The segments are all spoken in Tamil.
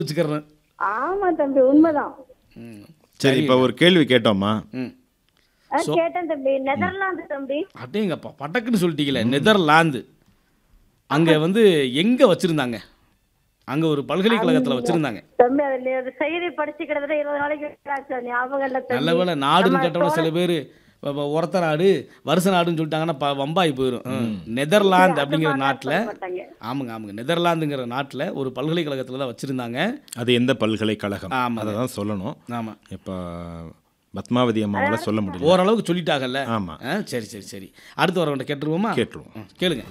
வச்சுக்கிறேன் ஆமா தம்பி உண்மைதான் ம். சரி இப்போ ஒரு கேள்வி கேட்டோம்மா ம் ஆ, கேட்டேன் தம்பி நெதர்லாந்து தம்பி அடேங்கப்பா பட்டக்குன்னு சொல்லிட்டீங்களே நெதர்லாந்து அங்கே வந்து எங்கே வச்சுருந்தாங்க அங்கே ஒரு பல்கலைக்கழகத்தில் வச்சுருந்தாங்க தம்பி அதுல ஒரு செய்தி படிச்சு கிட்டத்தட்ட இருபது நாளைக்கு ஆச்சு, ஞாபகம் இல்ல தம்பி நல்ல வேளை நாடுன்னு நம்ம கேட்டோம்னா சில பேர் ஒரத்த நாடு வருஷ நாடுன்னு சொல்லிட்டாங்கன்னா ப வம்பாய் போயிடும் ம். நெதர்லாந்து அப்படிங்கிற நாட்டில் மாட்டாங்க. ஆமாங்க ஆமாங்க நெதர்லாந்துங்கிற நாட்டில் ஒரு பல்கலைக்கழகத்தில் தான் வச்சுருந்தாங்க அது எந்த பல்கலைக்கழகம் ஆமாங்க. அதை தான் சொல்லணும் ஆமாம் இப்போ பத்மாவதி அம்மாவால சொல்ல முடியல ஓரளவுக்கு சொல்லிட்டாங்கல்ல ஆமா. ஆ சரி சரி சரி அடுத்து வரவன்ட்ட கேட்டுருவோமா கேட்டுருவோம். ம், கேளுங்க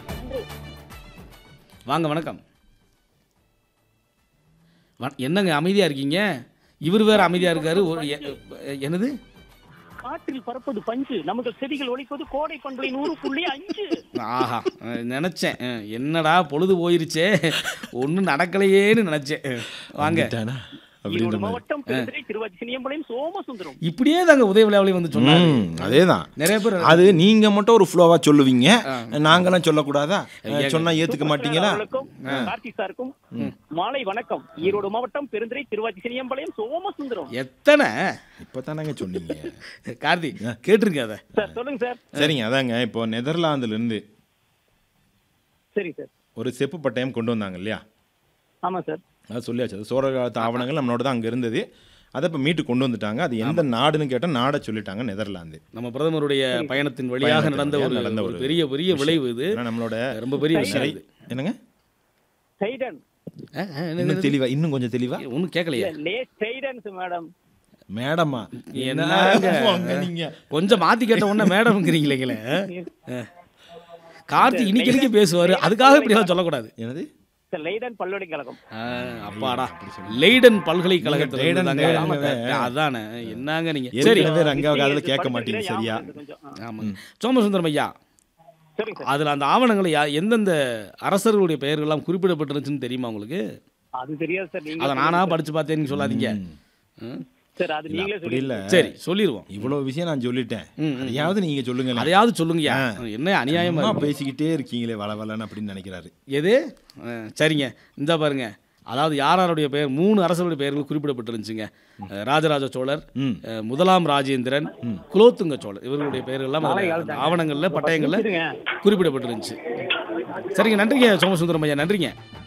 வாங்க வணக்கம் வ- என்னங்க அமைதியா இருக்கீங்க இவர் வேற அமைதியா இருக்காரு ஒரு எ- என்னது காற்றில் பறப்பது பஞ்சு நமக்கு செடிகள் ஒழிப்பது கோடை பண்புலை நூறு புள்ளி அஞ்சு ஆஹா அஹ், நினைச்சேன் அஹ், என்னடா பொழுது போயிருச்சே ஒன்றும் நடக்கலையேன்னு நினைச்சேன் அஹ், வாங்க வந்துட்டானா? அப்படின்ற ஈரோடு மாதிரி மாவட்டம் பெருந்துறை திருவாச்சி சினியம்பாளையம் சோமசுந்தரம் இப்படியே தாங்க உதயவிழாவிலே வந்து சொன்னாரு ம் அதேதான் நிறைய பேர் அது நீங்க மட்டும் ஒரு ஃப்ளோவா சொல்லுவீங்க நாங்களாம் சொல்லக்கூடாதா சொன்னா ஏத்துக்க மாட்டீங்களா அவர்களுக்கும் கார்த்தி சாருக்கும் மாலை வணக்கம் ஈரோடு மாவட்டம் பெருந்துறை திருவாச்சி சினியம்பாளையம் சோமசுந்தரம் எத்தனை இப்பதானங்க சொன்னீங்க கார்த்தி கேட்டிருங்க அதை சார் சொல்லுங்க சார் சரிங்க அதாங்க இப்போ நெதர்லாந்துல இருந்து சரி சார் ஒரு செப்பு பட்டயம் கொண்டு வந்தாங்க இல்லையா ஆமா சார் அது சொல்லியாச்சு அது சோழ காலத்து ஆவணங்கள் நம்மளோட தான் அங்கே இருந்தது அதை இப்போ மீட்டு கொண்டு வந்துட்டாங்க அது எந்த நாடுன்னு கேட்டால் நாடை சொல்லிட்டாங்க நெதர்லாந்து நம்ம பிரதமருடைய பயணத்தின் வழியாக பயணத்தின் நடந்த வழியாக ஒரு நடந்த ஒரு ஒரு பெரிய பெரிய விளைவு இது ஏன்னா நம்மளோட ரொம்ப பெரிய விஷயம் இது என்னங்க சைடன் அஹ், அஹ், என்னது? இன்னும் தெளிவா இன்னும் கொஞ்சம் தெளிவா ஒன்றும் கேட்கலையே லே சைடன்ஸ் மேடம் மேடமா என்னங்க? என்னங்க நீங்க கொஞ்சம் மாத்தி கேட்ட உடனே மேடம்ங்கிறீங்களேங்களே அஹ். கார்த்தி இன்னைக்கு பேசுவாரு அதுக்காக இப்படி எல்லாம் சொல்லக்கூடாது என்னது சார் லைடன் பல்கலைக்கழகம் அஹ், அப்பாடா லெய்டன் பல்கலைக்கழகத்தில் லெய்டன் இருந்தாங்க. லெய்டன் ஆமா, அதானே என்னங்க நீங்க சரி ஏற்கனவே ரங்காவுக்கு அதில் கேட்க மாட்டீங்க சரியா கொஞ்சம் ஆ. ஆமாங்க சோமசுந்தரம் ஐயா சரிங்க சார் அதுல அந்த ஆவணங்களை யா- எந்தெந்த அரசர்களுடைய பெயர்கள்லாம் குறிப்பிடப்பட்டிருந்துச்சுன்னு தெரியுமா உங்களுக்கு அது தெரியாது சார் நீங்க அதை நானா படிச்சு பார்த்தேன்னு சொல்லாதீங்க ம். சார் அது நீங்களே அப்படி சொல்லி இல்ல சரி சொல்லிடுவோம் இவ்வளவு விஷயம் நான் சொல்லிட்டேன் ம், ம். அதையாவது நீங்க சொல்லுங்க அதையாவது சொல்லுங்கய்யா என்ன அநியாயமா இருக்கு. பேசிக்கிட்டே இருக்கீங்களே வள வளன்னு அப்படின்னு நினைக்கிறாரு எது அஹ், சரிங்க இந்த பாருங்க அதாவது யார் யாருடைய பெயர் மூணு அரசருடைய பெயர்கள் குறிப்பிடப்பட்டிருந்துச்சுங்க அஹ், ராஜராஜ சோழர் ம். அஹ், முதலாம் ராஜேந்திரன் குலோத்துங்க சோழர் இவர்களுடைய பெயர்கள்லாம் அதுல அந்த ஆவணங்கள்ல பட்டயங்கள்ல இருங்க. குறிப்பிடப்பட்டிருந்துச்சு சரிங்க நன்றிங்க சோமசுந்தரம் ஐயா நன்றிங்க